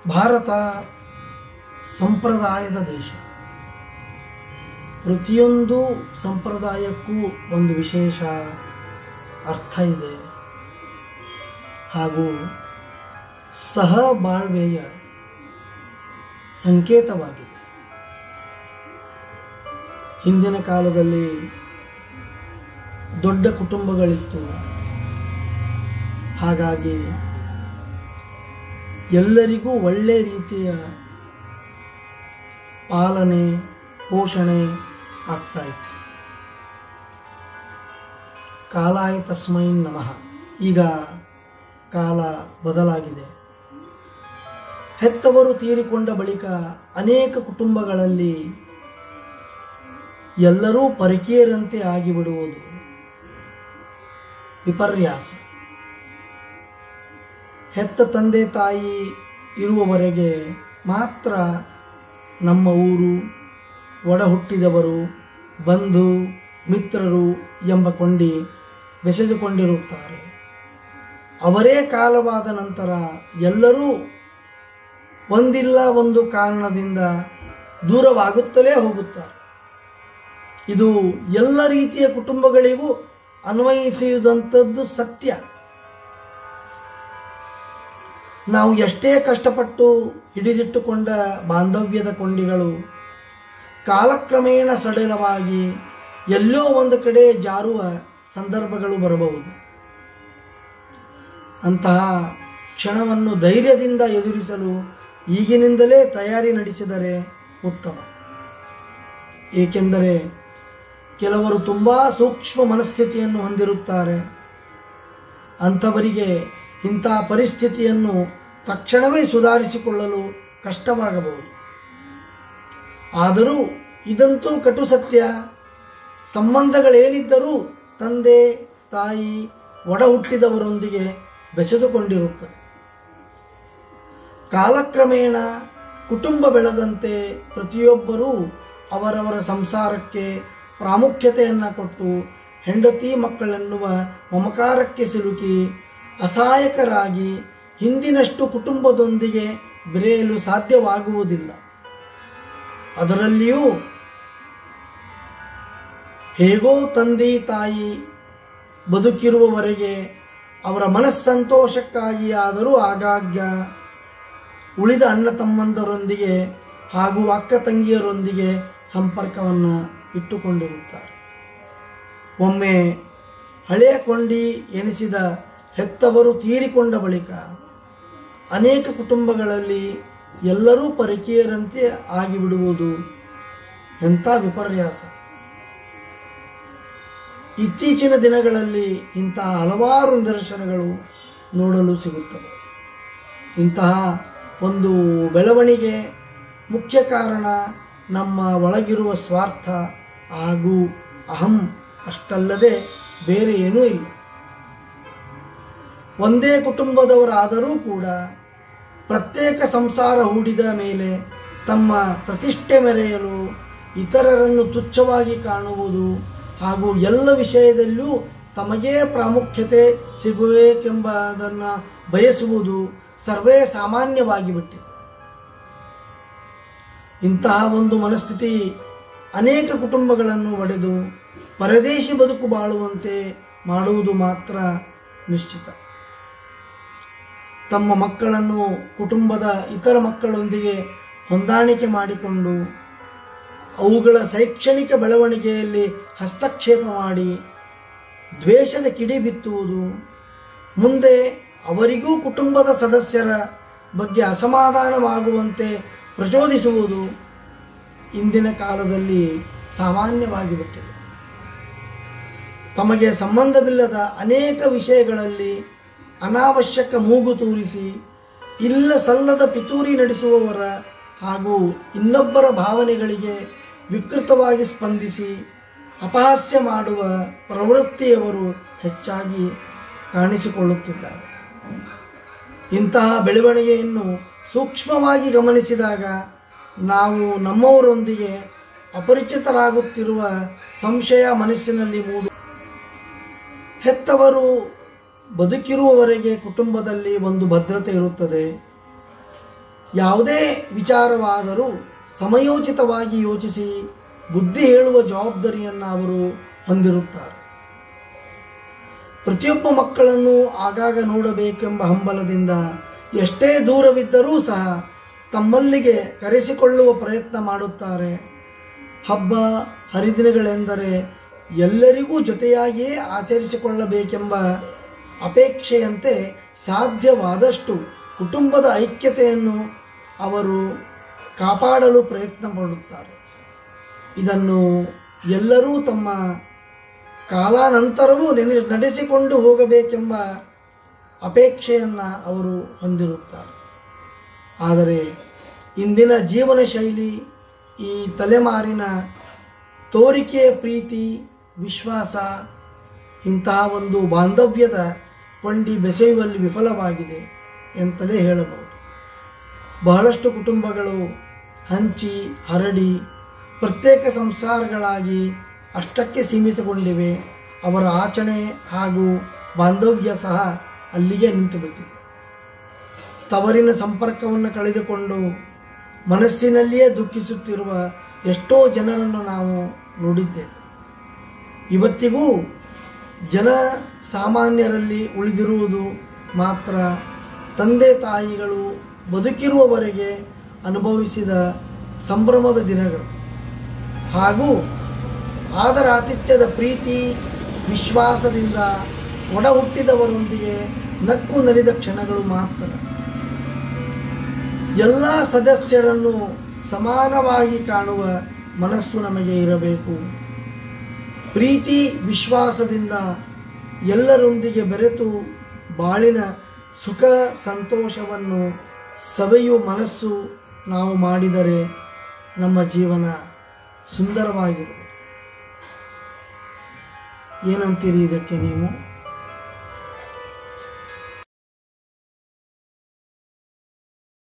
ಭಾರತ ಸಂಪ್ರದಾಯದ ದೇಶ ಪ್ರತಿಯೊಂದು ಸಂಪ್ರದಾಯಕ್ಕೂ ಒಂದು ವಿಶೇಷ ಅರ್ಥ ಇದೆ ಹಾಗೂ ಸಹ ಬಾಳ್ವೆಯ ಸಂಕೇತವಾಗಿದೆ ಹಿಂದಿನ ಕಾಲದಲ್ಲಿ ದೊಡ್ಡ ಕುಟುಂಬಗಳಿತ್ತು ಹಾಗಾಗಿ ಎಲ್ಲರಿಗೂ ಒಳ್ಳೆ ರೀತಿಯ ಪಾಲನೆ ಪೋಷಣೆ ಆಗ್ತಾ ಇತ್ತು ಕಾಲಾಯ ತಸ್ಮೈ ನಮಃ ಈಗ ಕಾಲ ಬದಲಾಗಿದೆ ಹೆತ್ತವರು ತೀರಿಕೊಂಡ ಬಳಿಕ ಅನೇಕ ಕುಟುಂಬಗಳಲ್ಲಿ ಎಲ್ಲರೂ ಪರಕೀಯರಂತೆ ಆಗಿಬಿಡುವುದು ವಿಪರ್ಯಾಸ ಹೆತ್ತ ತಂದೆ ತಾಯಿ ಇರುವವರೆಗೆ ಮಾತ್ರ ನಮ್ಮ ಊರು ಒಡ ಹುಟ್ಟಿದವರು ಬಂಧು ಮಿತ್ರರು ಎಂಬ ಕೊಂಡಿ ಬೆಸೆದುಕೊಂಡಿರುತ್ತಾರೆ ಅವರೇ ಕಾಲವಾದ ನಂತರ ಎಲ್ಲರೂ ಒಂದಿಲ್ಲ ಒಂದು ಕಾರಣದಿಂದ ದೂರವಾಗುತ್ತಲೇ ಹೋಗುತ್ತಾರೆ ಇದು ಎಲ್ಲ ರೀತಿಯ ಕುಟುಂಬಗಳಿಗೂ ಅನ್ವಯಿಸುವುದಂಥದ್ದು ಸತ್ಯ ನಾವು ಎಷ್ಟೇ ಕಷ್ಟಪಟ್ಟು ಹಿಡಿದಿಟ್ಟುಕೊಂಡ ಬಾಂಧವ್ಯದ ಕೊಂಡಿಗಳು ಕಾಲಕ್ರಮೇಣ ಸಡಿಲವಾಗಿ ಎಲ್ಲೋ ಒಂದು ಕಡೆ ಜಾರುವ ಸಂದರ್ಭಗಳು ಬರಬಹುದು ಅಂತಹ ಕ್ಷಣವನ್ನು ಧೈರ್ಯದಿಂದ ಎದುರಿಸಲು ಈಗಿನಿಂದಲೇ ತಯಾರಿ ನಡೆಸಿದರೆ ಉತ್ತಮ ಏಕೆಂದರೆ ಕೆಲವರು ತುಂಬ ಸೂಕ್ಷ್ಮ ಮನಸ್ಥಿತಿಯನ್ನು ಹೊಂದಿರುತ್ತಾರೆ ಅಂಥವರಿಗೆ ಇಂಥ ಪರಿಸ್ಥಿತಿಯನ್ನು ತಕ್ಷಣವೇ ಸುಧಾರಿಸಿಕೊಳ್ಳಲು ಕಷ್ಟವಾಗಬಹುದು ಆದರೂ ಇದಂತೂ ಕಟು ಸತ್ಯ ಸಂಬಂಧಗಳೇನಿದ್ದರೂ ತಂದೆ ತಾಯಿ ಒಡ ಹುಟ್ಟಿದವರೊಂದಿಗೆ ಬೆಸೆದುಕೊಂಡಿರುತ್ತದೆ ಕಾಲಕ್ರಮೇಣ ಕುಟುಂಬ ಬೆಳೆದಂತೆ ಪ್ರತಿಯೊಬ್ಬರೂ ಅವರವರ ಸಂಸಾರಕ್ಕೆ ಪ್ರಾಮುಖ್ಯತೆಯನ್ನು ಕೊಟ್ಟು ಹೆಂಡತಿ ಮಕ್ಕಳೆನ್ನುವ ಮಮಕಾರಕ್ಕೆ ಸಿಲುಕಿ ಅಸಹಾಯಕರಾಗಿ ಹಿಂದಿನಷ್ಟು ಕುಟುಂಬದೊಂದಿಗೆ ಬೆರೆಯಲು ಸಾಧ್ಯವಾಗುವುದಿಲ್ಲ ಅದರಲ್ಲಿಯೂ ಹೇಗೋ ತಂದೆ ತಾಯಿ ಬದುಕಿರುವವರೆಗೆ ಅವರ ಮನಸ್ಸಂತೋಷಕ್ಕಾಗಿ ಆದರೂ ಆಗಾಗ್ಯ ಉಳಿದ ಅಣ್ಣ ತಮ್ಮಂದರೊಂದಿಗೆ ಹಾಗೂ ಅಕ್ಕ ತಂಗಿಯರೊಂದಿಗೆ ಸಂಪರ್ಕವನ್ನು ಇಟ್ಟುಕೊಂಡಿರುತ್ತಾರೆ ಒಮ್ಮೆ ಹಳೆಯ ಕೊಂಡಿ ಎನಿಸಿದ ಹೆತ್ತವರು ತೀರಿಕೊಂಡ ಬಳಿಕ ಅನೇಕ ಕುಟುಂಬಗಳಲ್ಲಿ ಎಲ್ಲರೂ ಪರಿಚಯರಂತೆ ಆಗಿಬಿಡುವುದು ಎಂಥ ವಿಪರ್ಯಾಸ ಇತ್ತೀಚಿನ ದಿನಗಳಲ್ಲಿ ಇಂತಹ ಹಲವಾರು ನಿದರ್ಶನಗಳು ನೋಡಲು ಸಿಗುತ್ತವೆ ಇಂತಹ ಒಂದು ಬೆಳವಣಿಗೆ ಮುಖ್ಯ ಕಾರಣ ನಮ್ಮ ಒಳಗಿರುವ ಸ್ವಾರ್ಥ ಹಾಗೂ ಅಹಂ ಅಷ್ಟಲ್ಲದೆ ಬೇರೆ ಏನೂ ಇಲ್ಲ ಒಂದೇ ಕುಟುಂಬದವರಾದರೂ ಕೂಡ ಪ್ರತ್ಯೇಕ ಸಂಸಾರ ಹೂಡಿದ ಮೇಲೆ ತಮ್ಮ ಪ್ರತಿಷ್ಠೆ ಮೆರೆಯಲು ಇತರರನ್ನು ತುಚ್ಛವಾಗಿ ಕಾಣುವುದು ಹಾಗೂ ಎಲ್ಲ ವಿಷಯದಲ್ಲೂ ತಮಗೇ ಪ್ರಾಮುಖ್ಯತೆ ಸಿಗಬೇಕೆಂಬುದನ್ನು ಬಯಸುವುದು ಸರ್ವೇ ಸಾಮಾನ್ಯವಾಗಿ ಬಿಟ್ಟಿದೆ ಇಂತಹ ಒಂದು ಮನಸ್ಥಿತಿ ಅನೇಕ ಕುಟುಂಬಗಳನ್ನು ಒಡೆದು ಪರದೇಶಿ ಬದುಕು ಬಾಳುವಂತೆ ಮಾಡುವುದು ಮಾತ್ರ ನಿಶ್ಚಿತ ತಮ್ಮ ಮಕ್ಕಳನ್ನು ಕುಟುಂಬದ ಇತರ ಮಕ್ಕಳೊಂದಿಗೆ ಹೊಂದಾಣಿಕೆ ಮಾಡಿಕೊಂಡು ಅವುಗಳ ಶೈಕ್ಷಣಿಕ ಬೆಳವಣಿಗೆಯಲ್ಲಿ ಹಸ್ತಕ್ಷೇಪ ಮಾಡಿ ದ್ವೇಷದ ಕಿಡಿ ಬಿತ್ತುವುದು ಮುಂದೆ ಅವರಿಗೂ ಕುಟುಂಬದ ಸದಸ್ಯರ ಬಗ್ಗೆ ಅಸಮಾಧಾನವಾಗುವಂತೆ ಪ್ರಚೋದಿಸುವುದು ಇಂದಿನ ಕಾಲದಲ್ಲಿ ಸಾಮಾನ್ಯವಾಗಿ ಬಿಟ್ಟಿದೆ ತಮಗೆ ಸಂಬಂಧವಿಲ್ಲದ ಅನೇಕ ವಿಷಯಗಳಲ್ಲಿ ಅನಾವಶ್ಯಕ ಮೂಗು ತೂರಿಸಿ ಇಲ್ಲ ಸಲ್ಲದ ಪಿತೂರಿ ನಡೆಸುವವರ ಹಾಗೂ ಇನ್ನೊಬ್ಬರ ಭಾವನೆಗಳಿಗೆ ವಿಕೃತವಾಗಿ ಸ್ಪಂದಿಸಿ ಅಪಹಾಸ್ಯ ಮಾಡುವ ಪ್ರವೃತ್ತಿಯವರು ಹೆಚ್ಚಾಗಿ ಕಾಣಿಸಿಕೊಳ್ಳುತ್ತಿದ್ದಾರೆ ಇಂತಹ ಬೆಳವಣಿಗೆಯನ್ನು ಸೂಕ್ಷ್ಮವಾಗಿ ಗಮನಿಸಿದಾಗ ನಾವು ನಮ್ಮವರೊಂದಿಗೆ ಅಪರಿಚಿತರಾಗುತ್ತಿರುವ ಸಂಶಯ ಮನಸ್ಸಿನಲ್ಲಿ ಮೂಡು ಹೆತ್ತವರು ಬದುಕಿರುವವರೆಗೆ ಕುಟುಂಬದಲ್ಲಿ ಒಂದು ಭದ್ರತೆ ಇರುತ್ತದೆ ಯಾವುದೇ ವಿಚಾರವಾದರೂ ಸಮಯೋಚಿತವಾಗಿ ಯೋಚಿಸಿ ಬುದ್ಧಿ ಹೇಳುವ ಜವಾಬ್ದಾರಿಯನ್ನು ಅವರು ಹೊಂದಿರುತ್ತಾರೆ ಪ್ರತಿಯೊಬ್ಬ ಮಕ್ಕಳನ್ನು ಆಗಾಗ ನೋಡಬೇಕೆಂಬ ಹಂಬಲದಿಂದ ಎಷ್ಟೇ ದೂರವಿದ್ದರೂ ಸಹ ತಮ್ಮಲ್ಲಿಗೆ ಕರೆಸಿಕೊಳ್ಳುವ ಪ್ರಯತ್ನ ಮಾಡುತ್ತಾರೆ ಹಬ್ಬ ಹರಿದಿನಗಳೆಂದರೆ ಎಲ್ಲರಿಗೂ ಜೊತೆಯಾಗಿಯೇ ಆಚರಿಸಿಕೊಳ್ಳಬೇಕೆಂಬ ಅಪೇಕ್ಷೆಯಂತೆ ಸಾಧ್ಯವಾದಷ್ಟು ಕುಟುಂಬದ ಐಕ್ಯತೆಯನ್ನು ಅವರು ಕಾಪಾಡಲು ಪ್ರಯತ್ನ ಪಡುತ್ತಾರೆ ಇದನ್ನು ಎಲ್ಲರೂ ತಮ್ಮ ಕಾಲಾನಂತರವೂ ನೆನೆ ನಡೆಸಿಕೊಂಡು ಹೋಗಬೇಕೆಂಬ ಅಪೇಕ್ಷೆಯನ್ನು ಅವರು ಹೊಂದಿರುತ್ತಾರೆ ಆದರೆ ಇಂದಿನ ಜೀವನ ಶೈಲಿ ಈ ತಲೆಮಾರಿನ ತೋರಿಕೆಯ ಪ್ರೀತಿ ವಿಶ್ವಾಸ ಇಂತಹ ಒಂದು ಬಾಂಧವ್ಯದ ಕೊಂಡಿ ಬೆಸೆಯುವಲ್ಲಿ ವಿಫಲವಾಗಿದೆ ಎಂತಲೇ ಹೇಳಬಹುದು ಬಹಳಷ್ಟು ಕುಟುಂಬಗಳು ಹಂಚಿ ಹರಡಿ ಪ್ರತ್ಯೇಕ ಸಂಸಾರಗಳಾಗಿ ಅಷ್ಟಕ್ಕೆ ಸೀಮಿತಗೊಂಡಿವೆ ಅವರ ಆಚರಣೆ ಹಾಗೂ ಬಾಂಧವ್ಯ ಸಹ ಅಲ್ಲಿಗೆ ನಿಂತುಬಿಟ್ಟಿದೆ ತವರಿನ ಸಂಪರ್ಕವನ್ನು ಕಳೆದುಕೊಂಡು ಮನಸ್ಸಿನಲ್ಲಿಯೇ ದುಃಖಿಸುತ್ತಿರುವ ಎಷ್ಟೋ ಜನರನ್ನು ನಾವು ನೋಡಿದ್ದೇವೆ ಇವತ್ತಿಗೂ ಜನ ಸಾಮಾನ್ಯರಲ್ಲಿ ಉಳಿದಿರುವುದು ಮಾತ್ರ ತಂದೆ ತಾಯಿಗಳು ಬದುಕಿರುವವರೆಗೆ ಅನುಭವಿಸಿದ ಸಂಭ್ರಮದ ದಿನಗಳು ಹಾಗೂ ಆದರ ಆತಿಥ್ಯದ ಪ್ರೀತಿ ವಿಶ್ವಾಸದಿಂದ ಒಡ ಹುಟ್ಟಿದವರೊಂದಿಗೆ ನಕ್ಕು ನಲಿದ ಕ್ಷಣಗಳು ಮಾತ್ರ ಎಲ್ಲ ಸದಸ್ಯರನ್ನು ಸಮಾನವಾಗಿ ಕಾಣುವ ಮನಸ್ಸು ನಮಗೆ ಇರಬೇಕು ಪ್ರೀತಿ ವಿಶ್ವಾಸದಿಂದ ಎಲ್ಲರೊಂದಿಗೆ ಬೆರೆತು ಬಾಳಿನ ಸುಖ ಸಂತೋಷವನ್ನು ಸವೆಯುವ ಮನಸ್ಸು ನಾವು ಮಾಡಿದರೆ ನಮ್ಮ ಜೀವನ ಸುಂದರವಾಗಿರುವುದು ಏನಂತೀರಿ ಇದಕ್ಕೆ ನೀವು